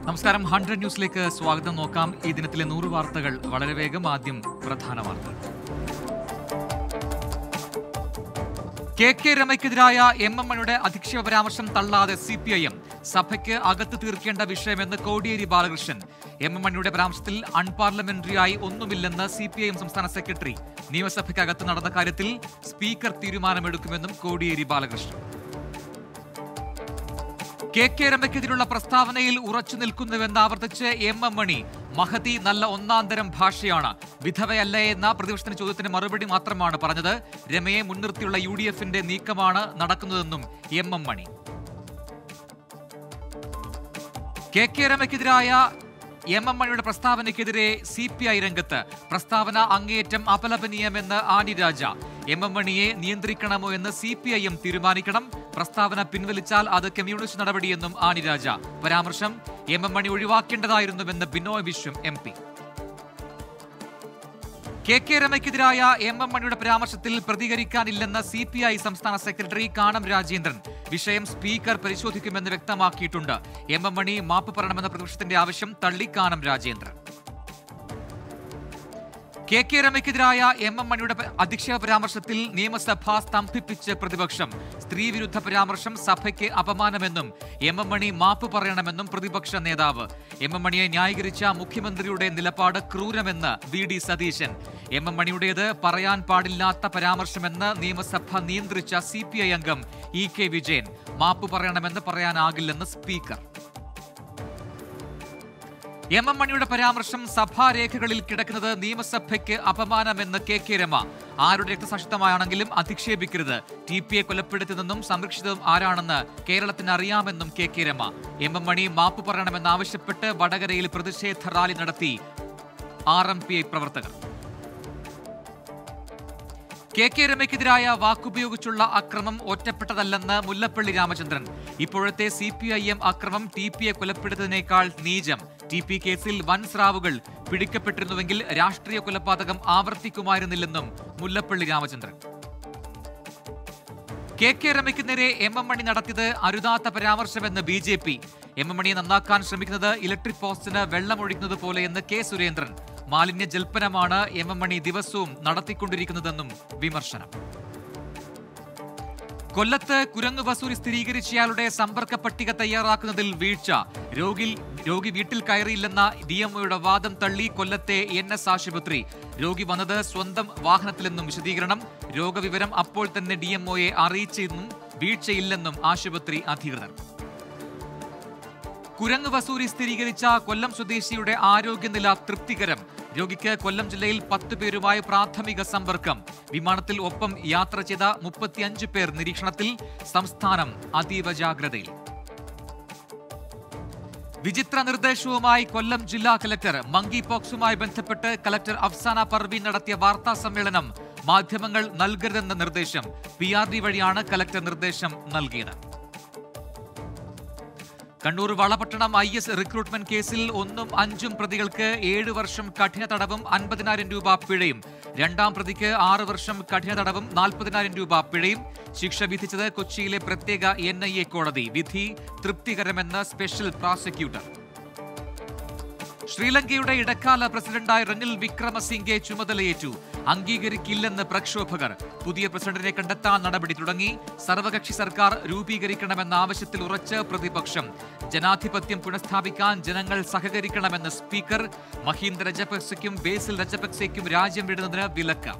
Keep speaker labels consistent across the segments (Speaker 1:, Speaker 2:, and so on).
Speaker 1: നമസ്കാരം ഹൺഡ്രഡ് ന്യൂസിലേക്ക് സ്വാഗതം നോക്കാം ഈ ദിനത്തിലെ നൂറ് വാർത്തകൾ വളരെ വേഗം ആദ്യം പ്രധാന വാർത്തകൾ കെ കെ രമയ്ക്കെതിരായ എം എം മണിയുടെ അധിക്ഷേപ പരാമർശം തള്ളാതെ സി പി ഐ എം സഭയ്ക്ക് അകത്ത് തീർക്കേണ്ട വിഷയമെന്ന് കോടിയേരി ബാലകൃഷ്ണൻ എം എം മണിയുടെ പരാമർശത്തിൽ അൺപാർലമെന്ററിയായി ഒന്നുമില്ലെന്ന് സി പി ഐ എം സംസ്ഥാന സെക്രട്ടറി നിയമസഭയ്ക്കകത്ത് നടന്ന കാര്യത്തിൽ സ്പീക്കർ തീരുമാനമെടുക്കുമെന്നും കോടിയേരി ബാലകൃഷ്ണൻ കെ കെ രമയ്ക്കെതിരുള്ള പ്രസ്താവനയിൽ ഉറച്ചു നിൽക്കുന്നുവെന്ന് ആവർത്തിച്ച് എം എം മണി മഹതി നല്ല ഒന്നാം തരം ഭാഷയാണ് വിധവയല്ല എന്ന പ്രതിപക്ഷത്തിന്റെ ചോദ്യത്തിന് മറുപടി മാത്രമാണ് പറഞ്ഞത് രമയെ മുൻനിർത്തിയുള്ള യു ഡി എഫിന്റെ നീക്കമാണ് നടക്കുന്നതെന്നും M M Mani K K രമയ്ക്കെതിരായ എം എം മണിയുടെ പ്രസ്താവനയ്ക്കെതിരെ സി പി ഐ രംഗത്ത് പ്രസ്താവന അങ്ങേയറ്റം അപലപനീയമെന്ന് ആനി രാജ എം എം മണിയെ നിയന്ത്രിക്കണമോ എന്ന് സി പി ഐ എം തീരുമാനിക്കണം പ്രസ്താവന പിൻവലിച്ചാൽ അത് കമ്മ്യൂണിസ്റ്റ് നടപടിയെന്നും ആനി രാജ പരാമർശം എം എം മണി ഒഴിവാക്കേണ്ടതായിരുന്നുവെന്ന് Binoy Viswam M P K K രമയ്ക്കെതിരായ എം എം മണിയുടെ പരാമർശത്തിൽ പ്രതികരിക്കാനില്ലെന്ന സി പി ഐ സംസ്ഥാന സെക്രട്ടറി കാനം രാജേന്ദ്രൻ വിഷയം സ്പീക്കർ പരിശോധിക്കുമെന്ന് വ്യക്തമാക്കിയിട്ടുണ്ട് എം എം മണി മാപ്പ് പറയണമെന്ന പ്രതിപക്ഷത്തിന്റെ ആവശ്യം തള്ളി കാനം രാജേന്ദ്രൻ കെ കെ രമയ്ക്കെതിരായ എം എം മണിയുടെ പ- അധിക്ഷേപ പരാമർശത്തിൽ നിയമസഭ സ്തംഭിപ്പിച്ച് പ്രതിപക്ഷം സ്ത്രീവിരുദ്ധ പരാമർശം സഭയ്ക്ക് അപമാനമെന്നും എം എം മണി മാപ്പ് പറയണമെന്നും പ്രതിപക്ഷ നേതാവ് എം എം മണിയെ ന്യായീകരിച്ച മുഖ്യമന്ത്രിയുടെ നിലപാട് ക്രൂരമെന്ന് V D Satheesan M M മണിയുടേത് പറയാൻ പാടില്ലാത്ത പരാമർശമെന്ന് നിയമസഭ നിയന്ത്രിച്ച സി പി ഐ അംഗം ഇ കെ വിജയൻ മാപ്പ് പറയണമെന്ന് പറയാനാകില്ലെന്ന് സ്പീക്കർ എം എം മണിയുടെ പരാമർശം സഭാരേഖകളിൽ കിടക്കുന്നത് നിയമസഭയ്ക്ക് അപമാനമെന്ന് കെ കെ രമ ആരുടെ രക്തസാക്ഷിത്വമാണെങ്കിലും അധിക്ഷേപിക്കരുത് ടി പി എ കൊലപ്പെടുത്തുന്നതും സംരക്ഷിതവും ആരാണെന്ന് കേരളത്തിന് അറിയാമെന്നും K K Rama M M Mani മാപ്പ് പറയണമെന്നാവശ്യപ്പെട്ട് വടകരയിൽ പ്രതിഷേധ റാലി നടത്തി ആർ എം പി ഐ പ്രവർത്തകർ കെ കെ രമയ്ക്കെതിരായ വാക്കുപയോഗിച്ചുള്ള അക്രമം ഒറ്റപ്പെട്ടതല്ലെന്ന് മുല്ലപ്പള്ളി രാമചന്ദ്രൻ ഇപ്പോഴത്തെ സി പി ഐ എം അക്രമം ടി പി എ കൊലപ്പെടുത്തതിനേക്കാൾ നീചം ടി പി കേസിൽ വൻ സ്രാവുകൾ പിടിക്കപ്പെട്ടിരുന്നുവെങ്കിൽ രാഷ്ട്രീയ കൊലപാതകം ആവർത്തിക്കുമായിരുന്നില്ലെന്നും മുല്ലപ്പള്ളി രാമചന്ദ്രൻ കെ കെ രമയ്ക്ക് നേരെ എം എം മണി നടത്തിയത് അരുതാത്ത പരാമർശമെന്ന് B J P M M മണിയെ നന്നാക്കാൻ ശ്രമിക്കുന്നത് ഇലക്ട്രിക് പോസ്റ്റിന് വെള്ളമൊഴിക്കുന്നത് പോലെയെന്ന് കെ സുരേന്ദ്രൻ മാലിന്യ ജൽപ്പനമാണ് എം എം മണി ദിവസവും നടത്തിക്കൊണ്ടിരിക്കുന്നതെന്നും വിമർശനം കൊല്ലത്ത് കുരങ്ങ് വസൂരി സ്ഥിരീകരിച്ചയാളുടെ സമ്പർക്ക പട്ടിക തയ്യാറാക്കുന്നതിൽ വീഴ്ച രോഗി രോഗി വീട്ടിൽ കയറിയില്ലെന്ന ഡി എംഒയുടെ വാദം തള്ളി കൊല്ലത്തെ എൻ എസ് ആശുപത്രി രോഗി വന്നത് സ്വന്തം വാഹനത്തിലെന്നും വിശദീകരണം രോഗവിവരം അപ്പോൾ തന്നെ ഡി എംഒയെ അറിയിച്ചെന്നും വീഴ്ചയില്ലെന്നും ആശുപത്രി അധികൃതർ കുരങ്ങ് വസൂരി സ്ഥിരീകരിച്ച കൊല്ലം സ്വദേശിയുടെ ആരോഗ്യനില തൃപ്തികരം രോഗിക്ക് കൊല്ലം ജില്ലയിൽ പത്ത് പേരുമായി പ്രാഥമിക സമ്പർക്കം വിമാനത്തിൽ ഒപ്പം യാത്ര ചെയ്ത മുപ്പത്തിയഞ്ച് പേർ നിരീക്ഷണത്തിൽ സംസ്ഥാനം അതീവ ജാഗ്രതയിൽ വിചിത്ര നിർദ്ദേശവുമായി കൊല്ലം ജില്ലാ കലക്ടർ മങ്കി പോക്സുമായി ബന്ധപ്പെട്ട് കലക്ടർ അഫ്സാന പർവീൻ നടത്തിയ വാർത്താ സമ്മേളനം മാധ്യമങ്ങൾ നൽകരുതെന്ന നിർദ്ദേശം പി ആർ ഡി വഴിയാണ് കലക്ടർ നിർദ്ദേശം നൽകിയത് Kannur Valapattanam I S recruitment കേസിൽ ഒന്നും അഞ്ചും പ്രതികൾക്ക് ഏഴ് വർഷം കഠിന തടവും അൻപതിനായിരം രൂപ പിഴയും രണ്ടാം പ്രതിക്ക് ആറ് വർഷം കഠിന തടവും നാൽപ്പതിനായിരം രൂപ പിഴയും ശിക്ഷ വിധിച്ചത് കൊച്ചിയിലെ പ്രത്യേക എൻ ഐ എ കോടതി വിധി തൃപ്തികരമെന്ന് സ്പെഷ്യൽ പ്രോസിക്യൂട്ടർ ശ്രീലങ്കയുടെ ഇടക്കാല പ്രസിഡന്റായി റനിൽ വിക്രമസിംഗെ ചുമതലയേറ്റു അംഗീകരിക്കില്ലെന്ന് പ്രക്ഷോഭകർ പുതിയ പ്രസിഡന്റിനെ കണ്ടെത്താൻ നടപടി തുടങ്ങി സർവകക്ഷി സർക്കാർ രൂപീകരിക്കണമെന്ന ആവശ്യത്തിൽ ഉറച്ച് പ്രതിപക്ഷം ജനാധിപത്യം പുനഃസ്ഥാപിക്കാൻ ജനങ്ങൾ സഹകരിക്കണമെന്ന് സ്പീക്കർ മഹീന്ദ്ര രജപക്സെക്കും ബേസിൽ രജപക്സെക്കും രാജ്യം വിടുന്നതിന് വിലക്ക്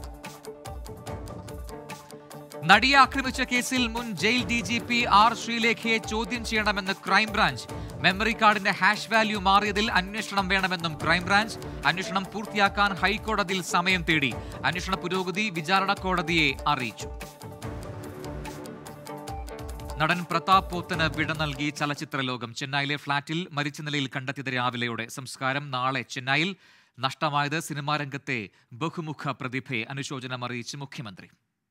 Speaker 1: നടിയെ ആക്രമിച്ച കേസിൽ മുൻ jail D G P R ശ്രീലേഖയെ ചോദ്യം ചെയ്യണമെന്ന് ക്രൈംബ്രാഞ്ച് മെമ്മറി കാർഡിന്റെ ഹാഷ് വാല്യൂ മാറിയതിൽ അന്വേഷണം വേണമെന്നും ക്രൈംബ്രാഞ്ച് അന്വേഷണം പൂർത്തിയാക്കാൻ ഹൈക്കോടതിയിൽ സമയം തേടി അന്വേഷണ പുരോഗതി വിചാരണ കോടതിയെ അറിയിച്ചു നടൻ പ്രതാപ് പോത്തന് വിട നൽകി ചലച്ചിത്ര ലോകം ചെന്നൈയിലെ ഫ്ളാറ്റിൽ മരിച്ച നിലയിൽ കണ്ടെത്തിയത് രാവിലെയോടെ സംസ്കാരം നാളെ ചെന്നൈയിൽ നഷ്ടമായത് സിനിമാ രംഗത്തെ ബഹുമുഖ പ്രതിഭയെ അനുശോചനം അറിയിച്ച് മുഖ്യമന്ത്രി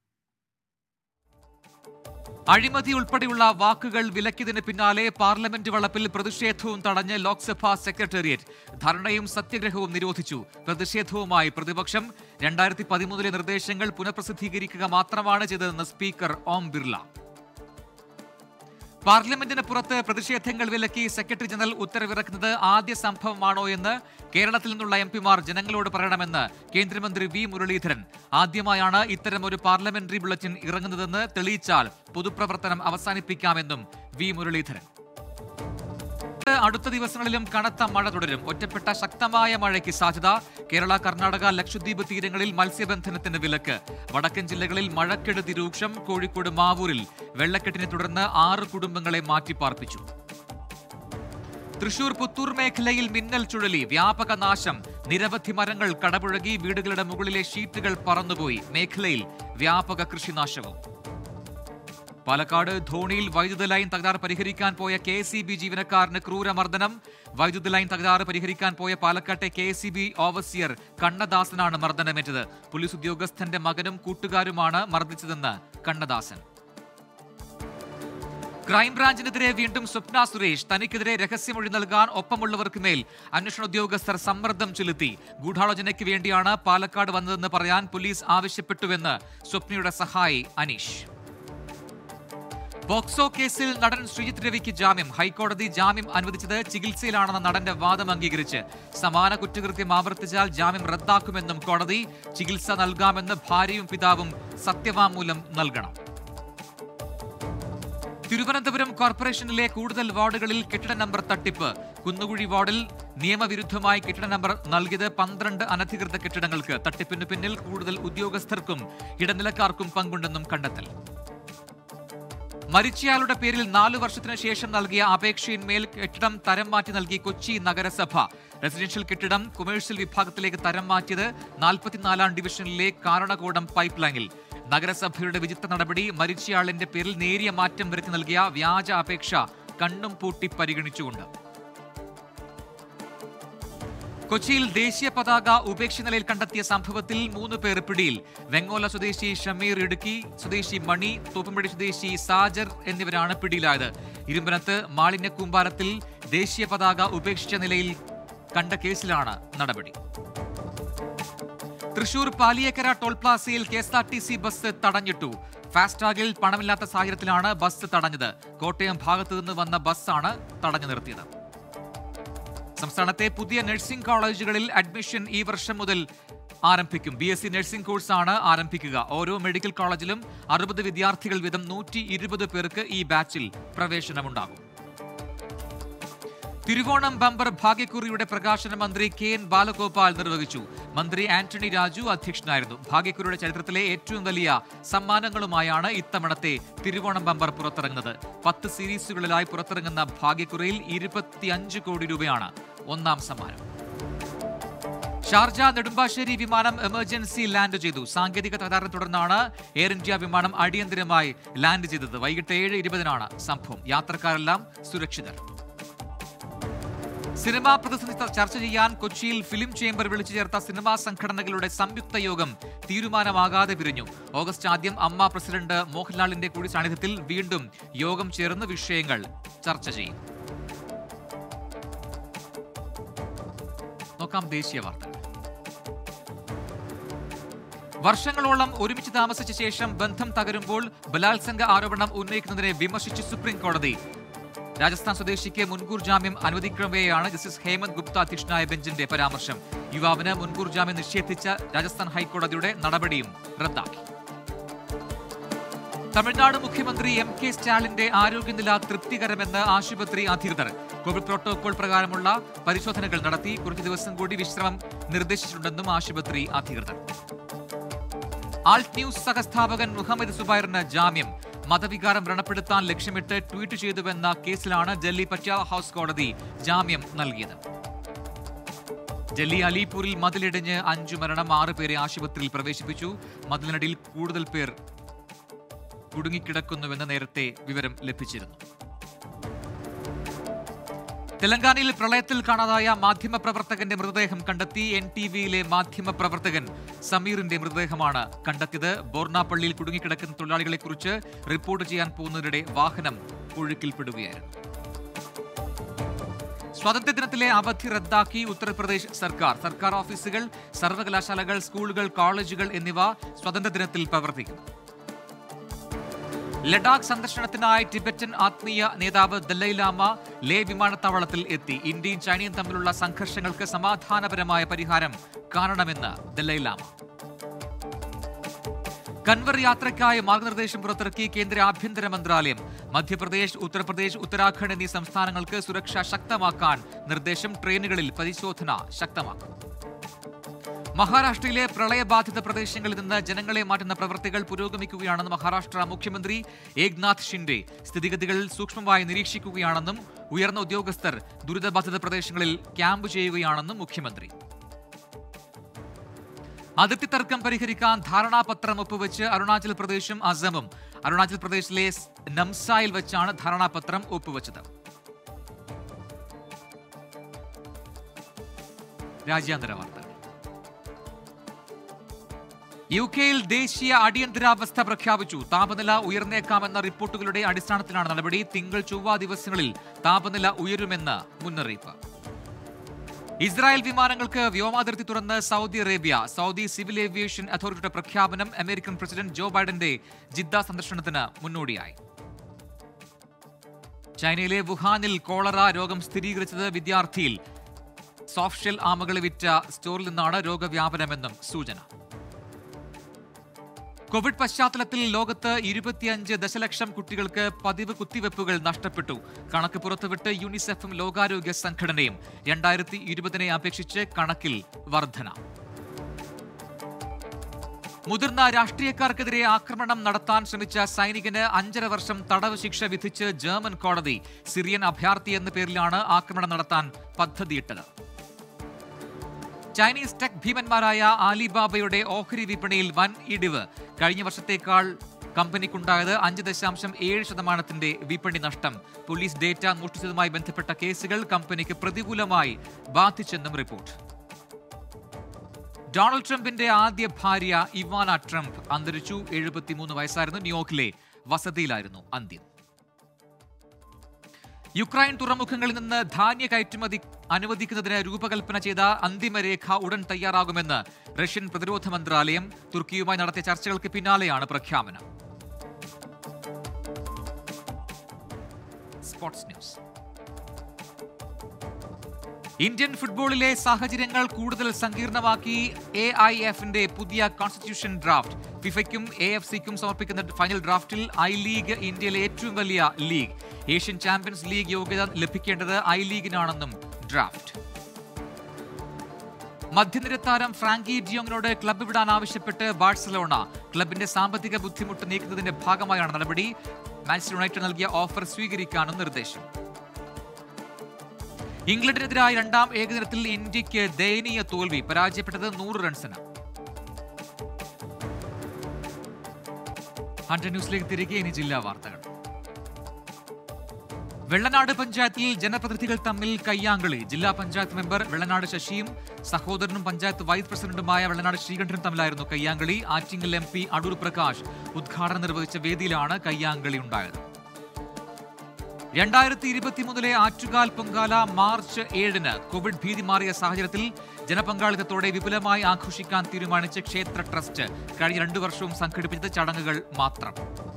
Speaker 1: അഴിമതി ഉൾപ്പെടെയുള്ള വാക്കുകൾ വിലക്കിയതിന് പിന്നാലെ പാർലമെന്റ് വളപ്പിൽ പ്രതിഷേധവും തടഞ്ഞ് ലോക്സഭാ സെക്രട്ടേറിയറ്റ് ധർണയും സത്യഗ്രഹവും നിരോധിച്ചു പ്രതിഷേധവുമായി പ്രതിപക്ഷം രണ്ടായിരത്തി പതിമൂന്നിലെ നിർദ്ദേശങ്ങൾ പുനഃപ്രസിദ്ധീകരിക്കുക മാത്രമാണ് ചെയ്തതെന്ന് സ്പീക്കർ ഓം ബിർള പാർലമെന്റിന് പുറത്ത് പ്രതിഷേധങ്ങൾ വിലക്കി സെക്രട്ടറി ജനറൽ ഉത്തരവിറക്കുന്നത് ആദ്യ സംഭവമാണോ എന്ന് കേരളത്തിൽ നിന്നുള്ള എം പിമാർ ജനങ്ങളോട് പറയണമെന്ന് കേന്ദ്രമന്ത്രി വി മുരളീധരൻ ആദ്യമായാണ് ഇത്തരം ഒരു പാർലമെന്ററി ബുള്ളറ്റിൻ ഇറങ്ങുന്നതെന്ന് തെളിയിച്ചാൽ പൊതുപ്രവർത്തനം അവസാനിപ്പിക്കാമെന്നും വി മുരളീധരൻ അടുത്ത ദിവസങ്ങളിലും കനത്ത മഴ തുടരും ഒറ്റപ്പെട്ട ശക്തമായ മഴയ്ക്ക് സാധ്യത കേരള കർണാടക ലക്ഷദ്വീപ് തീരങ്ങളിൽ മത്സ്യബന്ധനത്തിന് വിലക്ക് വടക്കൻ ജില്ലകളിൽ മഴക്കെടുതി രൂക്ഷം കോഴിക്കോട് മാവൂരിൽ വെള്ളക്കെട്ടിനെ തുടർന്ന് ആറ് കുടുംബങ്ങളെ മാറ്റിപ്പാർപ്പിച്ചു തൃശൂർ പുത്തൂർ മേഖലയിൽ മിന്നൽ ചുഴലി വ്യാപക നാശം നിരവധി മരങ്ങൾ കടപുഴകി വീടുകളുടെ മുകളിലെ ഷീറ്റുകൾ പറന്നുപോയി മേഖലയിൽ വ്യാപക കൃഷിനാശവും പാലക്കാട് ധോണിയിൽ വൈദ്യുത ലൈൻ തകരാറ് പരിഹരിക്കാൻ പോയ കെ എസ് ബി ജീവനക്കാരന് ക്രൂരമർദ്ദനം വൈദ്യുത ലൈൻ തകരാറ് പരിഹരിക്കാൻ പോയ പാലക്കാട്ടെ കെ എസ് ബി ഓവർസിയർ കണ്ണദാസനാണ് മർദ്ദനമേറ്റത് പോലീസ് ഉദ്യോഗസ്ഥന്റെ മകനും കൂട്ടുകാരുമാണ് മർദ്ദിച്ചതെന്ന് കണ്ണദാസൻ ക്രൈംബ്രാഞ്ചിനെതിരെ വീണ്ടും സ്വപ്ന സുരേഷ് തനിക്കെതിരെ രഹസ്യമൊഴി നൽകാൻ ഒപ്പമുള്ളവർക്ക് മേൽ അന്വേഷണ ഉദ്യോഗസ്ഥർ സമ്മർദ്ദം ചെലുത്തി ഗൂഢാലോചനയ്ക്ക് വേണ്ടിയാണ് പാലക്കാട് വന്നതെന്ന് പറയാൻ പോലീസ് ആവശ്യപ്പെട്ടുവെന്ന് സ്വപ്നയുടെ സഹായി അനീഷ് പോക്സോ കേസിൽ നടൻ ശ്രീജിത്ത് രവിക്ക് ജാമ്യം ഹൈക്കോടതി ജാമ്യം അനുവദിച്ചത് ചികിത്സയിലാണെന്ന നടന്റെ വാദം അംഗീകരിച്ച് സമാന കുറ്റകൃത്യം ആവർത്തിച്ചാൽ ജാമ്യം റദ്ദാക്കുമെന്നും കോടതി ചികിത്സ നൽകാമെന്ന് ഭാര്യയും പിതാവും സത്യവാങ്മൂലം നൽകണം തിരുവനന്തപുരം കോർപ്പറേഷനിലെ കൂടുതൽ വാർഡുകളിൽ കെട്ടിട നമ്പർ തട്ടിപ്പ് കുന്നുകുഴി വാർഡിൽ നിയമവിരുദ്ധമായി കെട്ടിട നമ്പർ നൽകിയത് പന്ത്രണ്ട് അനധികൃത കെട്ടിടങ്ങൾക്ക് തട്ടിപ്പിന് പിന്നിൽ കൂടുതൽ ഉദ്യോഗസ്ഥർക്കും ഇടനിലക്കാർക്കും പങ്കുണ്ടെന്നും കണ്ടെത്തൽ മരിച്ചയാളുടെ പേരിൽ നാലു വർഷത്തിന് ശേഷം നൽകിയ അപേക്ഷയിന്മേൽ കെട്ടിടം തരം മാറ്റി നൽകി കൊച്ചി നഗരസഭ റെസിഡൻഷ്യൽ കെട്ടിടം കൊമേഴ്ഷ്യൽ വിഭാഗത്തിലേക്ക് തരം മാറ്റിയത് നാൽപ്പത്തിനാലാം ഡിവിഷനിലെ കാരണകോടം പൈപ്പ് ലൈനിൽ നഗരസഭയുടെ വിചിത്ര നടപടി മരിച്ചയാളിന്റെ പേരിൽ നേരിയ മാറ്റം വരുത്തി നൽകിയ വ്യാജ അപേക്ഷ കണ്ണും പൂട്ടി പരിഗണിച്ചുകൊണ്ട് കൊച്ചിയിൽ ദേശീയ പതാക ഉപേക്ഷ നിലയിൽ കണ്ടെത്തിയ സംഭവത്തിൽ മൂന്ന് പേർ പിടിയിൽ വെങ്ങോല സ്വദേശി ഷമീർ ഇടുക്കി സ്വദേശി മണി തോപ്പുംപടി സ്വദേശി സാജർ എന്നിവരാണ് പിടിയിലായത് ഇരുമ്പനത്ത് മാലിന്യ കൂമ്പാരത്തിൽ ദേശീയ പതാക ഉപേക്ഷിച്ച നിലയിൽ കണ്ട കേസിലാണ് നടപടി തൃശൂർ പാലിയേക്കര ടോൾ പ്ലാസയിൽ K S R T C bus തടഞ്ഞിട്ടു ഫാസ്ടാഗിൽ പണമില്ലാത്ത സാഹചര്യത്തിലാണ് ബസ് തടഞ്ഞത് കോട്ടയം ഭാഗത്തു നിന്ന് വന്ന ബസ്സാണ് തടഞ്ഞു നിർത്തിയത് സംസ്ഥാനത്തെ പുതിയ നഴ്സിംഗ് കോളേജുകളിൽ അഡ്മിഷൻ ഈ വർഷം മുതൽ ആരംഭിക്കും ബി എസ് സി നഴ്സിംഗ് കോഴ്സാണ് ആരംഭിക്കുക ഓരോ മെഡിക്കൽ കോളേജിലും അറുപത് വിദ്യാർത്ഥികൾ വീതം നൂറ്റി ഇരുപത് പേർക്ക് ഈ ബാച്ചിൽ പ്രവേശനമുണ്ടാകും തിരുവോണം ബമ്പർ ഭാഗ്യക്കുറിയുടെ പ്രകാശന മന്ത്രി കെ എൻ ബാലഗോപാൽ നിർവഹിച്ചു മന്ത്രി ആന്റണി രാജു അധ്യക്ഷനായിരുന്നു ഭാഗ്യക്കുറിയുടെ ചരിത്രത്തിലെ ഏറ്റവും വലിയ സമ്മാനങ്ങളുമായാണ് ഇത്തവണത്തെ തിരുവോണം ബമ്പർ പുറത്തിറങ്ങുന്നത് പത്ത് സീരീസുകളിലായി പുറത്തിറങ്ങുന്ന ഭാഗ്യക്കുറിയിൽ ഇരുപത്തിയഞ്ച് കോടി രൂപയാണ് ഒന്നാം സമ്മാനം ഷാർജ നെടുമ്പാശ്ശേരി വിമാനം എമർജൻസി ലാൻഡ് ചെയ്തു സാങ്കേതിക തകരാറിനെ തുടർന്നാണ് എയർ ഇന്ത്യ വിമാനം അടിയന്തരമായി ലാൻഡ് ചെയ്തത് വൈകിട്ട് ഏഴ് ഇരുപതിനാണ് സംഭവം യാത്രക്കാരെല്ലാം സുരക്ഷിതർ സിനിമാ പ്രതിസന്ധി ചർച്ച ചെയ്യാൻ കൊച്ചിയിൽ ഫിലിം ചേംബർ വിളിച്ചു ചേർത്ത സിനിമാ സംഘടനകളുടെ സംയുക്ത യോഗം തീരുമാനമാകാതെ പിരിഞ്ഞു ഓഗസ്റ്റ് ആദ്യം അമ്മ പ്രസിഡന്റ് മോഹൻലാലിന്റെ കൂടി സാന്നിധ്യത്തിൽ വീണ്ടും യോഗം ചേർന്ന് വിഷയങ്ങൾ ചർച്ച ചെയ്യും നോക്കാം ദേശീയ വാർത്തകൾ വർഷങ്ങളോളം ഒരുമിച്ച് താമസിച്ച ശേഷം ബന്ധം തകരുമ്പോൾ ബലാത്സംഗ ആരോപണം ഉന്നയിക്കുന്നതിനെ വിമർശിച്ച് സുപ്രീം കോടതി രാജസ്ഥാൻ സ്വദേശിക്ക് മുൻകൂർ ജാമ്യം അനുവദിക്കവെയാണ് ജസ്റ്റിസ് ഹേമന്ത് ഗുപ്ത അധ്യക്ഷനായ ബെഞ്ചിന്റെ പരാമർശം യുവാവിന് മുൻകൂർ ജാമ്യം നിഷേധിച്ച രാജസ്ഥാൻ ഹൈക്കോടതിയുടെ നടപടിയും റദ്ദാക്കി തമിഴ്നാട് മുഖ്യമന്ത്രി എം കെ സ്റ്റാലിന്റെ ആരോഗ്യനില തൃപ്തികരമെന്ന് ആശുപത്രി അധികൃതർ കോവിഡ് പ്രോട്ടോകോൾ പ്രകാരമുള്ള പരിശോധനകൾ നടത്തി കുറച്ചു ദിവസം കൂടി വിശ്രമം നിർദ്ദേശിച്ചിട്ടുണ്ടെന്നും ആശുപത്രി അധികൃതർ ആൾട്ട് ന്യൂസ് സഹസ്ഥാപകൻ മുഹമ്മദ് സുബൈറിന് ജാമ്യം മതവികാരം വ്രണപ്പെടുത്താൻ ലക്ഷ്യമിട്ട് ട്വീറ്റ് ചെയ്തുവെന്ന കേസിലാണ് ഡൽഹി പട്യാല ഹൌസ് കോടതി ജാമ്യം നൽകിയത് ഡൽഹി അലിപൂരിൽ മതിലിടിഞ്ഞ് അഞ്ചു മരണം ആറ് പേരെ ആശുപത്രിയിൽ പ്രവേശിപ്പിച്ചു മതിലിനടിയിൽ കൂടുതൽ പേർ കുടുങ്ങിക്കിടക്കുന്നുവെന്ന് നേരത്തെ വിവരം ലഭിച്ചിരുന്നു തെലങ്കാനയിൽ പ്രളയത്തിൽ കാണാതായ മാധ്യമപ്രവർത്തകന്റെ മൃതദേഹം കണ്ടെത്തി എൻ ടി വിയിലെ മാധ്യമപ്രവർത്തകൻ സമീറിന്റെ മൃതദേഹമാണ് കണ്ടെത്തിയത് ബോർണാപ്പള്ളിയിൽ കുടുങ്ങിക്കിടക്കുന്ന തൊഴിലാളികളെ കുറിച്ച് റിപ്പോർട്ട് ചെയ്യാൻ പോകുന്നതിനിടെ വാഹനം ഒഴുക്കിൽപ്പെടുകയായിരുന്നു സ്വാതന്ത്ര്യദിനത്തിലെ അവധി റദ്ദാക്കി ഉത്തർപ്രദേശ് സർക്കാർ സർക്കാർ ഓഫീസുകൾ സർവകലാശാലകൾ സ്കൂളുകൾ കോളേജുകൾ എന്നിവ സ്വാതന്ത്ര്യദിനത്തിൽ പ്രവർത്തിക്കും ലഡാക്ക് സന്ദർശനത്തിനായി ടിബറ്റൻ ആത്മീയ നേതാവ് ദലൈലാമ ലേ വിമാനത്താവളത്തിൽ എത്തി ഇന്ത്യയും ചൈനയും തമ്മിലുള്ള സംഘർഷങ്ങൾക്ക് സമാധാനപരമായ പരിഹാരം കാണണമെന്ന് ദലൈലാമ കൻവർ യാത്രയ്ക്കായി മാർഗനിർദ്ദേശം പുറത്തിറക്കി കേന്ദ്ര ആഭ്യന്തര മന്ത്രാലയം മധ്യപ്രദേശ് ഉത്തർപ്രദേശ് ഉത്തരാഖണ്ഡ് എന്നീ സംസ്ഥാനങ്ങൾക്ക് സുരക്ഷ ശക്തമാക്കാൻ നിർദ്ദേശം ട്രെയിനുകളിൽ പരിശോധന ശക്തമാക്കും മഹാരാഷ്ട്രയിലെ പ്രളയബാധിത പ്രദേശങ്ങളിൽ നിന്ന് ജനങ്ങളെ മാറ്റുന്ന പ്രവൃത്തികൾ പുരോഗമിക്കുകയാണെന്ന് മഹാരാഷ്ട്ര മുഖ്യമന്ത്രി ഏക്നാഥ് ഷിൻഡെ സ്ഥിതിഗതികൾ സൂക്ഷ്മമായി നിരീക്ഷിക്കുകയാണെന്നും ഉയർന്ന ഉദ്യോഗസ്ഥർ ദുരിതബാധിത പ്രദേശങ്ങളിൽ ക്യാമ്പ് ചെയ്യുകയാണെന്നും മുഖ്യമന്ത്രി അതിർത്തി തർക്കം പരിഹരിക്കാൻ ധാരണാപത്രം ഒപ്പുവെച്ച് അരുണാചൽ പ്രദേശും അസമും അരുണാചൽ പ്രദേശിലെ നംസായിൽ വെച്ചാണ് ധാരണാപത്രം ഒപ്പുവെച്ചത് രാജ്യാന്തര വാർത്തകൾ യു കെയിൽ ദേശീയ അടിയന്തരാവസ്ഥ പ്രഖ്യാപിച്ചു താപനില ഉയർന്നേക്കാമെന്ന റിപ്പോർട്ടുകളുടെ അടിസ്ഥാനത്തിലാണ് നടപടി തിങ്കൾ ചൊവ്വ ദിവസങ്ങളിൽ താപനില ഉയരുമെന്ന് മുന്നറിയിപ്പ് ഇസ്രായേൽ വിമാനങ്ങൾക്ക് വ്യോമാതിർത്തി തുറന്ന് Saudi Arabia Saudi civil aviation അതോറിറ്റിയുടെ പ്രഖ്യാപനം അമേരിക്കൻ പ്രസിഡന്റ് ജോ ബൈഡന്റെ ജിദ്ദ സന്ദർശനത്തിന് മുന്നോടിയായി ചൈനയിലെ വുഹാനിൽ കോളറ രോഗം സ്ഥിരീകരിച്ചത് വിദ്യാർത്ഥിയിൽ സോഫ്റ്റ് ഷെൽ ആമകൾ വിറ്റ സ്റ്റോറിൽ നിന്നാണ് രോഗവ്യാപനമെന്നും സൂചന കോവിഡ് പശ്ചാത്തലത്തിൽ ലോകത്ത് ഇരുപത്തിയഞ്ച് ദശലക്ഷം കുട്ടികൾക്ക് പതിവ് കുത്തിവെപ്പുകൾ നഷ്ടപ്പെട്ടു കണക്ക് പുറത്തുവിട്ട് യൂണിസെഫും ലോകാരോഗ്യ സംഘടനയും രണ്ടായിരത്തി ഇരുപതിനെ അപേക്ഷിച്ച് കണക്കിൽ വർധന മുതിർന്ന രാഷ്ട്രീയക്കാർക്കെതിരെ ആക്രമണം നടത്താൻ ശ്രമിച്ച സൈനികന് അഞ്ചര വർഷം തടവ് ശിക്ഷ വിധിച്ച് ജർമ്മൻ കോടതി സിറിയൻ അഭയാർത്ഥി എന്ന പേരിലാണ് ആക്രമണം നടത്താൻ പദ്ധതിയിട്ടത് ചൈനീസ് ടെക് ഭീമന്മാരായ ആലിബാബയുടെ ഓഹരി വിപണിയിൽ വൻ ഇടിവ് കഴിഞ്ഞ വർഷത്തേക്കാൾ കമ്പനിക്കുണ്ടായത് അഞ്ച് ദശാംശം ഏഴ് ശതമാനത്തിന്റെ വിപണി നഷ്ടം പോലീസ് ഡേറ്റ മോഷ്ടിച്ചതുമായി ബന്ധപ്പെട്ട കേസുകൾ കമ്പനിക്ക് പ്രതികൂലമായി ബാധിച്ചെന്നും റിപ്പോർട്ട് ഡൊണാൾഡ് ട്രംപിന്റെ ആദ്യ ഭാര്യ ഇവാന ട്രംപ് അന്തരിച്ചു എഴുപത്തിമൂന്ന് വയസ്സായിരുന്നു ന്യൂയോർക്കിലെ വസതിയിലായിരുന്നു അന്ത്യം യുക്രൈൻ തുറമുഖങ്ങളിൽ നിന്ന് ധാന്യ കയറ്റുമതി അനുവദിക്കുന്നതിന് രൂപകൽപ്പന ചെയ്ത അന്തിമരേഖ ഉടൻ തയ്യാറാകുമെന്ന് റഷ്യൻ പ്രതിരോധ മന്ത്രാലയം തുർക്കിയുമായി നടത്തിയ ചർച്ചകൾക്ക് പിന്നാലെയാണ് പ്രഖ്യാപനം സ്പോർട്സ് ന്യൂസ് ഇന്ത്യൻ ഫുട്ബോളിലെ സാഹചര്യങ്ങൾ കൂടുതൽ സങ്കീർണമാക്കി എ ഐ എഫിന്റെ പുതിയ കോൺസ്റ്റിറ്റ്യൂഷൻ ഡ്രാഫ്റ്റ് ഫിഫയ്ക്കും എ എഫ് സിക്കും സമർപ്പിക്കുന്ന ഫൈനൽ ഡ്രാഫ്റ്റിൽ ഐ ലീഗ് ഇന്ത്യയിലെ ഏറ്റവും വലിയ ലീഗ് ഏഷ്യൻ ചാമ്പ്യൻസ് ലീഗ് യോഗ്യത ലഭിക്കേണ്ടത് ഐ ലീഗിനാണെന്നും ഡ്രാഫ്റ്റ് മധ്യനിര താരം ഫ്രാങ്കി ഡിയോങ്ങിനോട് ക്ലബ്ബ് വിടാൻ ആവശ്യപ്പെട്ട് ബാഴ്സലോണ ക്ലബിന്റെ സാമ്പത്തിക ബുദ്ധിമുട്ട് നീക്കുന്നതിന്റെ ഭാഗമായാണ് നടപടി മാഞ്ചസ്റ്റർ യുണൈറ്റഡ് നൽകിയ ഓഫർ സ്വീകരിക്കാനും നിർദ്ദേശം ഇംഗ്ലണ്ടിനെതിരായ രണ്ടാം ഏകദിനത്തിൽ ഇന്ത്യക്ക് ദയനീയ തോൽവി പരാജയപ്പെട്ടത് നൂറ് റൺസിന് ഹൺഡ്രഡ് ന്യൂസിലേക്ക് തിരികെ ഇനി ജില്ലാ വാർത്തകൾ വെള്ളനാട് പഞ്ചായത്തിൽ ജനപ്രതിനിധികൾ തമ്മിൽ കയ്യാങ്കളി ജില്ലാ പഞ്ചായത്ത് മെമ്പർ വെള്ളനാട് ശശിയും സഹോദരനും പഞ്ചായത്ത് വൈസ് പ്രസിഡന്റുമായ വെള്ളനാട് ശ്രീകണ്ഠനും തമ്മിലായിരുന്നു കയ്യാങ്കളി ആറ്റിങ്ങൽ എം പി അടൂർ പ്രകാശ് ഉദ്ഘാടനം നിർവഹിച്ച വേദിയിലാണ് കയ്യാങ്കളി ഉണ്ടായത് രണ്ടായിരത്തി ഇരുപത്തിമൂന്നിലെ ആറ്റുകാൽ പൊങ്കാല മാർച്ച് ഏഴിന് കോവിഡ് ഭീതി മാറിയ സാഹചര്യത്തിൽ ജനപങ്കാളിത്തത്തോടെ വിപുലമായി ആഘോഷിക്കാൻ തീരുമാനിച്ച ക്ഷേത്ര ട്രസ്റ്റ് കഴിഞ്ഞ രണ്ടു വർഷവും സംഘടിപ്പിച്ചത് ചടങ്ങുകൾ മാത്രം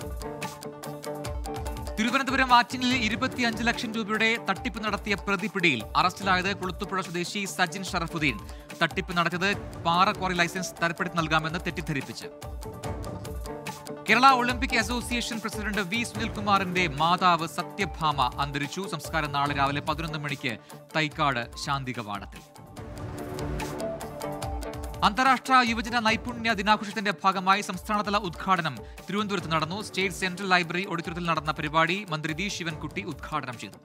Speaker 1: തിരുവനന്തപുരം ആറ്റിങ്ങലിൽ ഇരുപത്തിയഞ്ച് ലക്ഷം രൂപയുടെ തട്ടിപ്പ് നടത്തിയ പ്രതി പിടിയിൽ അറസ്റ്റിലായത് കുളുത്തുപുഴ സ്വദേശി സജിൻ ഷറഫുദ്ദീൻ തട്ടിപ്പ് നടത്തിയത് പാറ ക്വാറി ലൈസൻസ് തരപ്പെടുത്തി നൽകാമെന്ന് തെറ്റിദ്ധരിപ്പിച്ച് Kerala Olympic Association president V സുനിൽകുമാറിന്റെ മാതാവ് സത്യഭാമ അന്തരിച്ചു സംസ്കാരം നാളെ രാവിലെ പതിനൊന്ന് മണിക്ക് തൈക്കാട് ശാന്തി കവാടത്തിൽ അന്താരാഷ്ട്ര യുവജന നൈപുണ്യ ദിനാഘോഷത്തിന്റെ ഭാഗമായി സംസ്ഥാനതല ഉദ്ഘാടനം തിരുവനന്തപുരത്ത് നടന്നു സ്റ്റേറ്റ് സെൻട്രൽ ലൈബ്രറി ഓഡിറ്റോറിയത്തിൽ നടന്ന പരിപാടി മന്ത്രി വി ശിവൻകുട്ടി ഉദ്ഘാടനം ചെയ്തു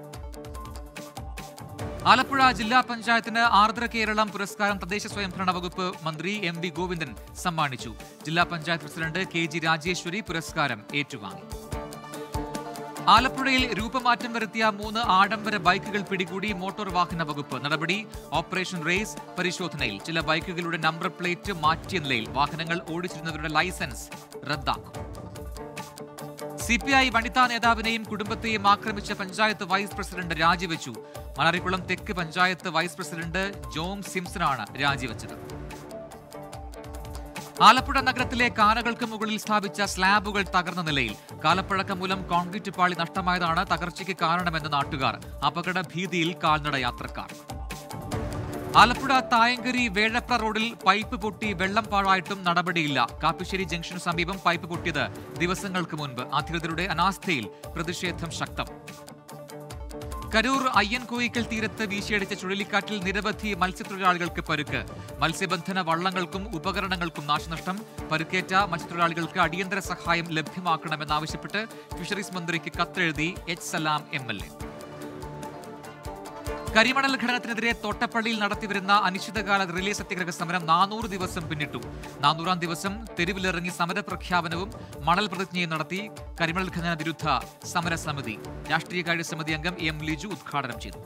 Speaker 1: ആലപ്പുഴ ജില്ലാ പഞ്ചായത്തിന് ആർദ്ര കേരളം പുരസ്കാരം തദ്ദേശ സ്വയംഭരണ വകുപ്പ് മന്ത്രി എം വി ഗോവിന്ദൻ സമ്മാനിച്ചു ജില്ലാ panchayat president K G Rajeshwari പുരസ്കാരം ഏറ്റുവാങ്ങി ആലപ്പുഴയിൽ രൂപമാറ്റം വരുത്തിയ മൂന്ന് ആഡംബര ബൈക്കുകൾ പിടികൂടി മോട്ടോർ വാഹന വകുപ്പ് നടപടി ഓപ്പറേഷൻ റേസ് പരിശോധനയിൽ ചില ബൈക്കുകളുടെ നമ്പർ പ്ലേറ്റ് മാറ്റിയ നിലയിൽ വാഹനങ്ങൾ ഓടിച്ചിരുന്നവരുടെ ലൈസൻസ് റദ്ദാക്കും സി പി ഐ വനിതാ നേതാവിനെയും കുടുംബത്തെയും ആക്രമിച്ച പഞ്ചായത്ത് വൈസ് പ്രസിഡന്റ് രാജിവെച്ചു മണാരിക്കുളം തെക്ക് പഞ്ചായത്ത് വൈസ് പ്രസിഡന്റ് ജോം സിംസണാണ് രാജിവെച്ചത് ആലപ്പുഴ നഗരത്തിലെ കാനകൾക്ക് മുകളിൽ സ്ഥാപിച്ച സ്ലാബുകൾ തകർന്ന നിലയിൽ കാലപ്പഴക്കം മൂലം കോൺക്രീറ്റ് പാളി നഷ്ടമായതാണ് തകർച്ചയ്ക്ക് കാരണമെന്ന് നാട്ടുകാർ അപകട ഭീതിയിൽ കാൽനട യാത്രക്കാർ ആലപ്പുഴ തായങ്കരി വേഴപ്ര റോഡിൽ പൈപ്പ് പൊട്ടി വെള്ളം പാഴായിട്ടും നടപടിയില്ല കാപ്പിശ്ശേരി ജംഗ്ഷന് സമീപം പൈപ്പ് പൊട്ടിയത് ദിവസങ്ങൾക്ക് മുൻപ് അധികൃതരുടെ അനാസ്ഥയിൽ പ്രതിഷേധം ശക്തം കരൂർ അയ്യൻകോയിക്കൽ തീരത്ത് വീശിയടിച്ച ചുഴലിക്കാറ്റിൽ നിരവധി മത്സ്യത്തൊഴിലാളികൾക്ക് പരുക്ക് മത്സ്യബന്ധന വള്ളങ്ങൾക്കും ഉപകരണങ്ങൾക്കും നാശനഷ്ടം പരുക്കേറ്റ മത്സ്യത്തൊഴിലാളികൾക്ക് അടിയന്തര സഹായം ലഭ്യമാക്കണമെന്നാവശ്യപ്പെട്ട് ഫിഷറീസ് മന്ത്രിക്ക് കത്തെഴുതി H Salam M L A കരിമണൽ ഖനനത്തിനെതിരെ തോട്ടപ്പള്ളിയിൽ നടത്തിവരുന്ന അനിശ്ചിതകാല റിലേ സത്യഗ്രഹ സമരം നാനൂറ് ദിവസം പിന്നിട്ടു നാനൂറാം ദിവസം തെരുവിലിറങ്ങി സമരപ്രഖ്യാപനവും മണൽ പ്രതിജ്ഞയും നടത്തി കരിമണൽ ഖനന വിരുദ്ധ സമരസമിതി രാഷ്ട്രീയകാര്യ സമിതി അംഗം എം ലിജു ഉദ്ഘാടനം ചെയ്തു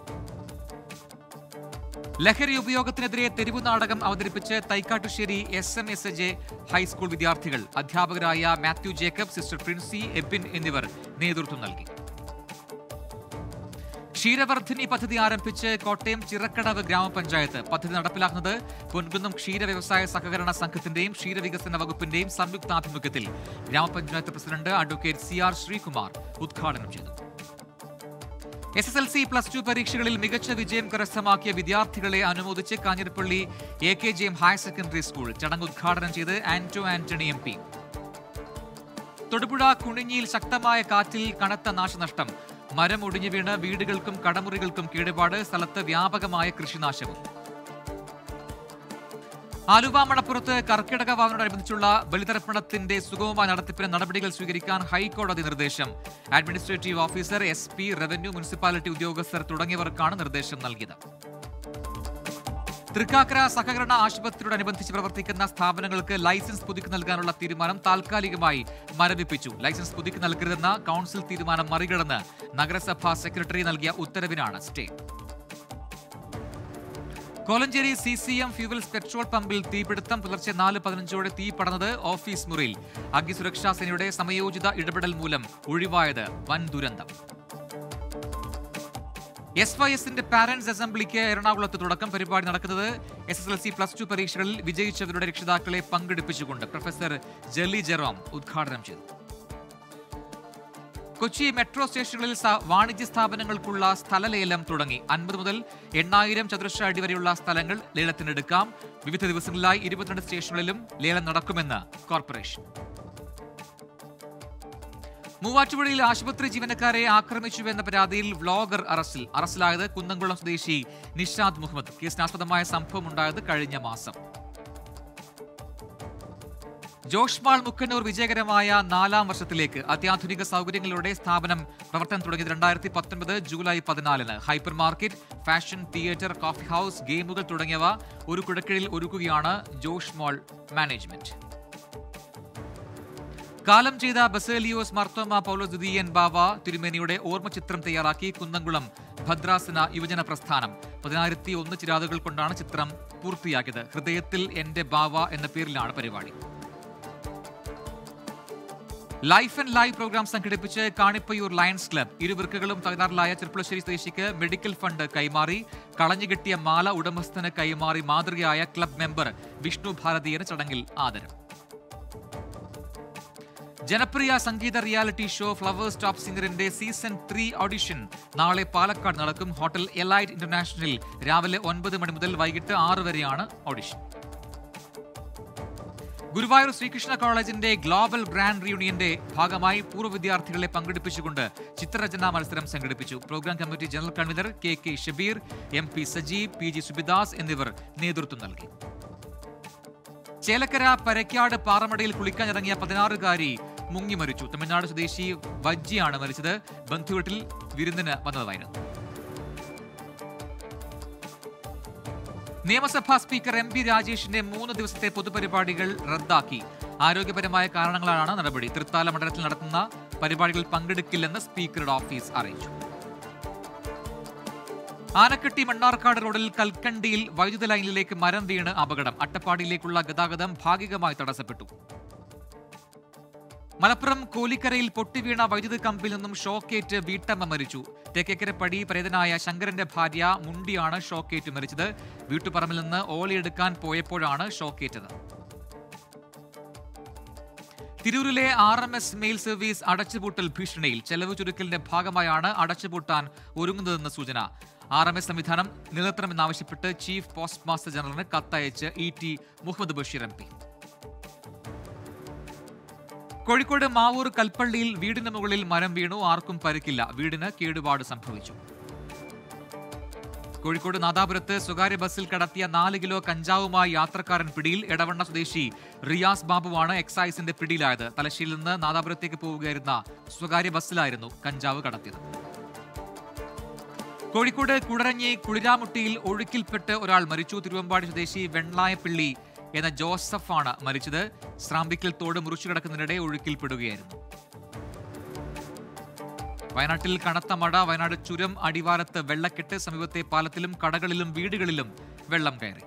Speaker 1: ലഹരി ഉപയോഗത്തിനെതിരെ തെരുവു നാടകം അവതരിപ്പിച്ച് Thaikattussery S M S J high school വിദ്യാർത്ഥികൾ അധ്യാപകരായ മാത്യു ജേക്കബ് സിസ്റ്റർ പ്രിൻസി എബിൻ എന്നിവർ നേതൃത്വം നൽകി ക്ഷീരവർദ്ധിനി പദ്ധതി ആരംഭിച്ച് കോട്ടയം ചിറക്കടവ് ഗ്രാമപഞ്ചായത്ത് പദ്ധതി നടപ്പിലാക്കുന്നത് പൊൻകുന്നം ക്ഷീര വ്യവസായ സഹകരണ സംഘത്തിന്റെയും ക്ഷീരവികസന വകുപ്പിന്റെയും സംയുക്താഭിമുഖ്യത്തിൽ ഗ്രാമപഞ്ചായത്ത് president advocate C R Sreekumar ഉദ്ഘാടനം ചെയ്തു S S L C plus two പരീക്ഷകളിൽ മികച്ച വിജയം കരസ്ഥമാക്കിയ വിദ്യാർത്ഥികളെ അനുമോദിച്ച് Kanjirappally A K J M higher secondary school ചടങ്ങ് ഉദ്ഘാടനം ചെയ്ത് ആന്റോ ആന്റണി എം പി തൊടുപുഴ കുണിഞ്ഞിയിൽ ശക്തമായ കാറ്റിൽ കനത്ത നാശനഷ്ടം മരം ഒടിഞ്ഞു വീണ് വീടുകൾക്കും കടമുറികൾക്കും കേടുപാട് സ്ഥലത്ത് വ്യാപകമായ കൃഷിനാശവും ആലുവ മണപ്പുറത്ത് കർക്കിടക വാവിനോടനുബന്ധിച്ചുള്ള ബലിതർപ്പണത്തിന്റെ സുഗമമായ നടത്തിപ്പിന് നടപടികൾ സ്വീകരിക്കാൻ ഹൈക്കോടതി നിർദ്ദേശം administrative officer S P revenue municipality ഉദ്യോഗസ്ഥർ തുടങ്ങിയവർക്കാണ് നിർദ്ദേശം നൽകിയത് തൃക്കാക്കര സഹകരണ ആശുപത്രിയോടനുബന്ധിച്ച് പ്രവർത്തിക്കുന്ന സ്ഥാപനങ്ങൾക്ക് ലൈസൻസ് പുതുക്കി നൽകാനുള്ള തീരുമാനം താൽക്കാലികമായി മരവിപ്പിച്ചു ലൈസൻസ് പുതുക്കി നൽകരുതെന്ന കൗൺസിൽ തീരുമാനം മറികടന്ന് നഗരസഭാ സെക്രട്ടറി നൽകിയ ഉത്തരവിനാണ് stay Kolenchery C C M fuels petrol പമ്പിൽ തീപിടുത്തം പുലർച്ചെ നാല് പതിനഞ്ചോടെ തീ പടർന്നത് ഓഫീസ് മുറിയിൽ അഗ്നിസുരക്ഷാ സേനയുടെ സമയോചിത ഇടപെടൽ മൂലം ഒഴിവായത് വൻ ദുരന്തം എസ് വൈ എസിന്റെ പാരന്റ്സ് അസംബ്ലിക്ക് എറണാകുളത്ത് തുടക്കം പരിപാടി നടക്കുന്നത് S S L C plus two പരീക്ഷകളിൽ വിജയിച്ചവരുടെ രക്ഷിതാക്കളെ പങ്കെടുപ്പിച്ചുകൊണ്ട് പ്രൊഫസർ ജെല്ലി ജെറോം ഉദ്ഘാടനം ചെയ്തു കൊച്ചി മെട്രോ സ്റ്റേഷനുകളിൽ സ- വാണിജ്യ സ്ഥാപനങ്ങൾക്കുള്ള സ്ഥലലേലം തുടങ്ങി അൻപത് മുതൽ എണ്ണായിരം ചതുരശ്ര അടി വരെയുള്ള സ്ഥലങ്ങൾ ലേലത്തിനെടുക്കാം വിവിധ ദിവസങ്ങളിലായി ഇരുപത്തിരണ്ട് സ്റ്റേഷനുകളിലും ലേലം നടക്കുമെന്ന് കോർപ്പറേഷൻ മൂവാറ്റുപുഴയിൽ ആശുപത്രി ജീവനക്കാരെ ആക്രമിച്ചുവെന്ന പരാതിയിൽ വ്ളോഗർ അറസ്റ്റിൽ അറസ്റ്റിലായത് കുന്നംകുളം സ്വദേശി നിഷാദ് മുഹമ്മദ് കേസിനാസ്പദമായ സംഭവം ഉണ്ടായത് കഴിഞ്ഞ മാസം ജോഷ്മാൾ മുക്കന്നൂർ വിജയകരമായ നാലാം വർഷത്തിലേക്ക് അത്യാധുനിക സൗകര്യങ്ങളോടെ സ്ഥാപനം പ്രവർത്തനം തുടങ്ങിയത് രണ്ടായിരത്തി പത്തൊൻപത് ജൂലൈ പതിനാലിന് hyper market fashion theatre coffee house ഗെയിമുകൾ തുടങ്ങിയവ ഒരു കുടക്കീഴിൽ ഒരുക്കുകയാണ് ജോഷ്മാൾ മാനേജ്മെന്റ് കാലം ചെയ്ത ബസേലിയോസ് മർത്തോമ പൗലോസ് ദ്വിതീയൻ ബാവ തിരുമേനിയുടെ ഓർമ്മ ചിത്രം തയ്യാറാക്കി കുന്നംകുളം ഭദ്രാസന യുവജന പ്രസ്ഥാനം പതിനായിരത്തി ഒന്ന് ചിരാതുകൾ കൊണ്ടാണ് ചിത്രം പൂർത്തിയാക്കിയത് ഹൃദയത്തിൽ എന്റെ ബാവ എന്ന പേരിലാണ് പരിപാടി ലൈഫ് ആൻഡ് ലൈവ് പ്രോഗ്രാം സംഘടിപ്പിച്ച് കാണിപ്പയ്യൂർ ലയൺസ് ക്ലബ് ഇരുവൃക്കകളും തകരാറിലായ ചെർപ്പുളശ്ശേരി സ്വദേശിക്ക് മെഡിക്കൽ ഫണ്ട് കൈമാറി കളഞ്ഞുകെട്ടിയ മാല ഉടമസ്ഥന് കൈമാറി മാതൃകയായ ക്ലബ് മെമ്പർ വിഷ്ണു ഭാരതീയന് ചടങ്ങിൽ ആദരം ജനപ്രിയ സംഗീത റിയാലിറ്റി ഷോ ഫ്ലവേഴ്സ് ടോപ്പ് സിംഗറിന്റെ സീസൺ ത്രീ ഓഡിഷൻ നാളെ പാലക്കാട് നടക്കും ഹോട്ടൽ എലൈറ്റ് ഇന്റർനാഷണലിൽ രാവിലെ ഒൻപത് മണി മുതൽ വൈകിട്ട് ആറ് വരെയാണ് ഓഡിഷൻ ഗുരുവായൂർ ശ്രീകൃഷ്ണ കോളേജിന്റെ ഗ്ലോബൽ ഗ്രാൻഡ് റിയൂണിയന്റെ ഭാഗമായി പൂർവ്വ വിദ്യാർത്ഥികളെ പങ്കെടുപ്പിച്ചുകൊണ്ട് ചിത്രരചനാ മത്സരം സംഘടിപ്പിച്ചു programme committee general convener K K Shabeer M P Sajeev P G Subidas എന്നിവർ നേതൃത്വം നൽകി ചേലക്കര പരക്കാട് പാറമടയിൽ കുളിക്കാനിറങ്ങിയ പതിനാറുകാരി മുങ്ങി മരിച്ചു തമിഴ്നാട് സ്വദേശി വജ്ജിയാണ് മരിച്ചത് ബന്ധുവീട്ടിൽ വിരുന്നിന് വന്നതായിരുന്നു നിയമസഭാ സ്പീക്കർ എം പി രാജേഷിന്റെ മൂന്ന് ദിവസത്തെ പൊതുപരിപാടികൾ റദ്ദാക്കി ആരോഗ്യപരമായ കാരണങ്ങളാണ് നടപടി തൃത്താല മണ്ഡലത്തിൽ നടത്തുന്ന പരിപാടികളിൽ പങ്കെടുക്കില്ലെന്ന് സ്പീക്കറുടെ ഓഫീസ് അറിയിച്ചു ആനക്കട്ടി മണ്ണാർക്കാട് റോഡിൽ കൽക്കണ്ടിയിൽ വൈദ്യുത ലൈനിലേക്ക് മരം വീണ് അപകടം അട്ടപ്പാടിയിലേക്കുള്ള ഗതാഗതം ഭാഗികമായി തടസ്സപ്പെട്ടു മലപ്പുറം കോലിക്കരയിൽ പൊട്ടിവീണ വൈദ്യുത കമ്പിൽ നിന്നും ഷോക്കേറ്റ് വീട്ടമ്മ മരിച്ചു തെക്കേക്കരപ്പടി പ്രേതനായ ശങ്കരന്റെ ഭാര്യ മുണ്ടിയാണ് ഷോക്കേറ്റ് മരിച്ചത് വീട്ടുപറമ്പിൽ നിന്ന് ഓളിയെടുക്കാൻ പോയപ്പോഴാണ് ഷോക്കേറ്റത് തിരൂരിലെ R M S mail service അടച്ചുപൂട്ടൽ ഭീഷണിയിൽ ചെലവ് ചുരുക്കലിന്റെ ഭാഗമായാണ് അടച്ചുപൂട്ടാൻ ഒരുങ്ങുന്നതെന്ന സൂചന ആർ എം എസ് സംവിധാനം നിലനിർത്തണമെന്നാവശ്യപ്പെട്ട് ചീഫ് പോസ്റ്റ് മാസ്റ്റർ ജനറലിന് കത്തയച്ച് E T Muhammad Basheer M P Kozhikode Mavoor കൽപ്പള്ളിയിൽ വീടിന് മുകളിൽ മരം വീണു ആർക്കും പരിക്കില്ല വീടിന് കേടുപാട് സംഭവിച്ചു കോഴിക്കോട് നാദാപുരത്ത് സ്വകാര്യ ബസ്സിൽ കടത്തിയ നാല് കിലോ കഞ്ചാവുമായി യാത്രക്കാരൻ പിടിയിൽ എടവണ്ണ സ്വദേശി റിയാസ് ബാബുവാണ് എക്സൈസിന്റെ പിടിയിലായത് തലശ്ശേരിയിൽ നിന്ന് നാദാപുരത്തേക്ക് പോവുകയായിരുന്ന സ്വകാര്യ ബസ്സിലായിരുന്നു കഞ്ചാവ് കടത്തിയത് കോഴിക്കോട് കുടരഞ്ഞി കുളിരാമുട്ടിയിൽ ഒഴുക്കിൽപ്പെട്ട് ഒരാൾ മരിച്ചു തിരുവമ്പാടി സ്വദേശി വെണ്ണായപ്പിള്ളി എന്ന ജോസഫാണ് മരിച്ചത് സ്രാമ്പിക്കൽ തോട് മുറിച്ചു കിടക്കുന്നതിനിടെ ഒഴുക്കിൽപ്പെടുകയായിരുന്നു വയനാട്ടിൽ കനത്ത മഴ വയനാട് ചുരം അടിവാരത്ത് വെള്ളക്കെട്ട് സമീപത്തെ പാലത്തിലും കടകളിലും വീടുകളിലും വെള്ളം കയറി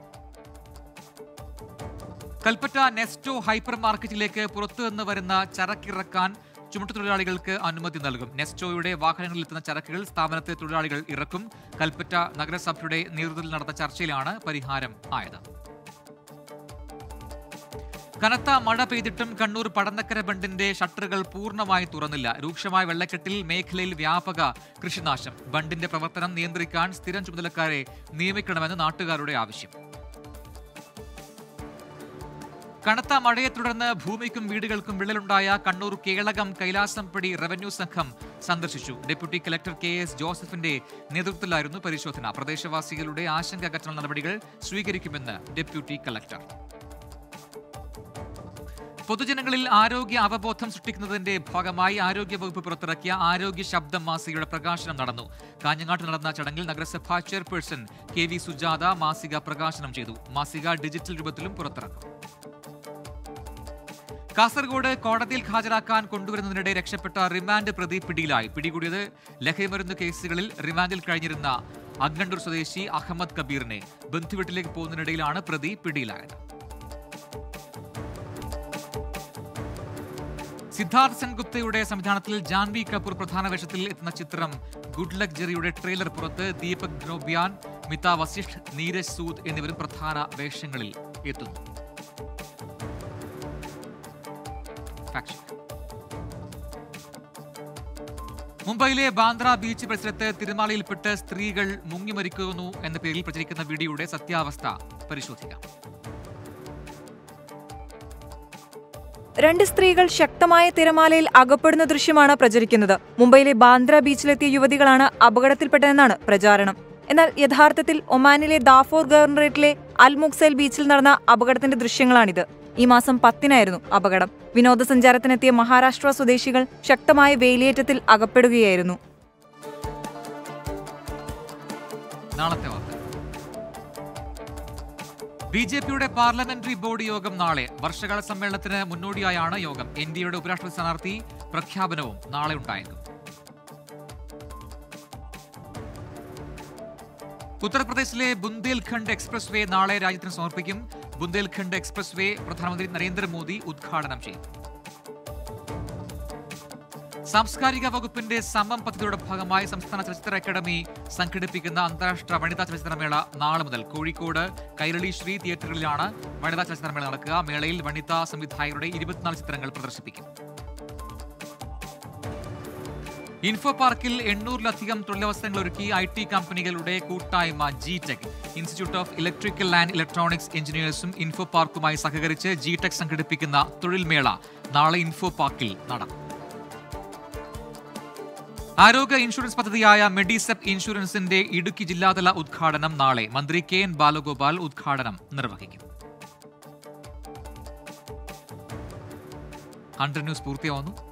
Speaker 1: കൽപ്പറ്റ നെസ്റ്റോ ഹൈപ്പർ മാർക്കറ്റിലേക്ക് പുറത്തുനിന്ന് വരുന്ന ചരക്കിറക്കാൻ ചുമട്ടുതൊഴിലാളികൾക്ക് അനുമതി നൽകും നെസ്റ്റോയുടെ വാഹനങ്ങളിൽ എത്തുന്ന ചരക്കുകൾ സ്ഥാപനത്തെ തൊഴിലാളികൾ ഇറക്കും കൽപ്പറ്റ നഗരസഭയുടെ നേതൃത്വത്തിൽ നടന്ന ചർച്ചയിലാണ് പരിഹാരം ആയത് കനത്ത മഴ പെയ്തിട്ടും കണ്ണൂർ പടന്നക്കര ബണ്ടിന്റെ ഷട്ടറുകൾ പൂർണ്ണമായി തുറന്നില്ല രൂക്ഷമായ വെള്ളക്കെട്ടിൽ മേഖലയിൽ വ്യാപക കൃഷിനാശം ബണ്ടിന്റെ പ്രവർത്തനം നിയന്ത്രിക്കാൻ സ്ഥിരം ചുമതലക്കാരെ നിയമിക്കണമെന്ന് നാട്ടുകാരുടെ ആവശ്യം കനത്ത മഴയെ തുടർന്ന് ഭൂമിക്കും വീടുകൾക്കും വിള്ളലുണ്ടായ കണ്ണൂർ കേളകം കൈലാസംപടി റവന്യൂ സംഘം സന്ദർശിച്ചു ഡെപ്യൂട്ടി കലക്ടർ കെ എസ് ജോസഫിന്റെ നേതൃത്വത്തിലായിരുന്നു പരിശോധന പ്രദേശവാസികളുടെ ആശങ്ക അകറ്റുന്ന നടപടികൾ സ്വീകരിക്കുമെന്ന് ഡെപ്യൂട്ടി കലക്ടർ പൊതുജനങ്ങളിൽ ആരോഗ്യ അവബോധം സൃഷ്ടിക്കുന്നതിന്റെ ഭാഗമായി ആരോഗ്യ വകുപ്പ് പുറത്തിറക്കിയ ആരോഗ്യ ശബ്ദം മാസികയുടെ പ്രകാശനം നടന്നു കാഞ്ഞങ്ങാട്ട് നടന്ന ചടങ്ങിൽ നഗരസഭാ ചെയർപേഴ്സൺ കെ വി സുജാത മാസിക പ്രകാശനം ചെയ്തു മാസിക ഡിജിറ്റൽ രൂപത്തിലും പുറത്തിറക്കും കാസർഗോഡ് കോടതിയിൽ ഹാജരാക്കാൻ കൊണ്ടുവരുന്നതിനിടെ രക്ഷപ്പെട്ട റിമാൻഡ് പ്രതി പിടിയിലായി പിടികൂടിയത് ലഹരിമരുന്ന് കേസുകളിൽ റിമാൻഡിൽ കഴിഞ്ഞിരുന്ന അഗ്നണ്ടൂർ സ്വദേശി അഹമ്മദ് കബീറിനെ ബന്ധുവീട്ടിലേക്ക് പോകുന്നതിനിടയിലാണ് പ്രതി പിടിയിലായത് സിദ്ധാർത്ഥ് സെൻഗുപ്തയുടെ സംവിധാനത്തിൽ ജാൻവി കപൂർ പ്രധാന വേഷത്തിൽ എത്തുന്ന ചിത്രം ഗുഡ് ലക്ക് ജെറിയുടെ ട്രെയിലർ പുറത്ത് ദീപക് ഗ്നോബിയാൻ മിത വസിഷ്ഠ് നീരജ് സൂദ് എന്നിവരും പ്രധാന വേഷങ്ങളിൽ എത്തുന്നു Fact check. മുംബൈയിലെ ബാന്ദ്ര ബീച്ച് പരിസരത്ത് തിരുമാലയിൽപ്പെട്ട് സ്ത്രീകൾ മുങ്ങി മരിക്കുന്നു എന്ന പേരിൽ പ്രചരിക്കുന്ന വീഡിയോയുടെ സത്യാവസ്ഥ പരിശോധിക്കാം
Speaker 2: രണ്ട് സ്ത്രീകൾ ശക്തമായ തിരമാലയിൽ അകപ്പെടുന്ന ദൃശ്യമാണ് പ്രചരിക്കുന്നത് മുംബൈയിലെ ബാന്ദ്ര ബീച്ചിലെത്തിയ യുവതികളാണ് അപകടത്തിൽപ്പെട്ടതെന്നാണ് പ്രചാരണം എന്നാൽ യഥാർത്ഥത്തിൽ ഒമാനിലെ ദാഫോർ ഗവർണറേറ്റിലെ അൽമുക്സൈൽ ബീച്ചിൽ നടന്ന അപകടത്തിന്റെ ദൃശ്യങ്ങളാണിത് ഈ മാസം പത്തിനായിരുന്നു അപകടം വിനോദസഞ്ചാരത്തിനെത്തിയ മഹാരാഷ്ട്ര സ്വദേശികൾ ശക്തമായ വേലിയേറ്റത്തിൽ അകപ്പെടുകയായിരുന്നു
Speaker 1: നാളത്തെ വാർത്ത ബി ജെ പിയുടെ പാർലമെന്ററി ബോർഡ് യോഗം നാളെ വർഷകാല സമ്മേളനത്തിന് മുന്നോടിയായാണ് യോഗം എൻ ഡി എയുടെ ഉപരാഷ്ട്രപതി സ്ഥാനാർത്ഥി പ്രഖ്യാപനവും നാളെ ഉണ്ടായേക്കും ഉത്തർപ്രദേശിലെ ബുന്ദേൽഖണ്ഡ് എക്സ്പ്രസ് വേ നാളെ രാജ്യത്തിന് സമർപ്പിക്കും ബുന്ദേൽഖണ്ഡ് എക്സ്പ്രസ് വേ പ്രധാനമന്ത്രി നരേന്ദ്രമോദി ഉദ്ഘാടനം ചെയ്യും സാംസ്കാരിക വകുപ്പിന്റെ സമം പദ്ധതിയുടെ ഭാഗമായി സംസ്ഥാന ചലച്ചിത്ര അക്കാദമി സംഘടിപ്പിക്കുന്ന അന്താരാഷ്ട്ര വനിതാ ചലച്ചിത്രമേള നാളെ മുതൽ കോഴിക്കോട് കൈരളി ശ്രീ തിയേറ്ററുകളിലാണ് വനിതാ ചലച്ചിത്രമേള നടക്കുക മേളയിൽ വനിതാ സംവിധായകരുടെ ഇരുപത്തിനാല് ചിത്രങ്ങൾ പ്രദർശിപ്പിക്കും ഇൻഫോ പാർക്കിൽ എണ്ണൂറിലധികം തൊഴിലവസരങ്ങൾ ഒരുക്കി ഐ ടി കമ്പനികളുടെ കൂട്ടായ്മ G Tech institute of electrical and electronics എഞ്ചിനീയേഴ്സും ഇൻഫോ പാർക്കുമായി സഹകരിച്ച് ജി ടെക് സംഘടിപ്പിക്കുന്ന തൊഴിൽ മേള നാളെ ഇൻഫോ പാർക്കിൽ നടക്കും ആരോഗ്യ ഇൻഷുറൻസ് പദ്ധതിയായ മെഡിസെപ് ഇൻഷുറൻസിന്റെ ഇടുക്കി ജില്ലാതല ഉദ്ഘാടനം നാളെ മന്ത്രി കെ എൻ ബാലഗോപാൽ ഉദ്ഘാടനം നിർവഹിക്കും ഹൺഡ്രഡ് ന്യൂസ് പൂർത്തിയാവുന്നു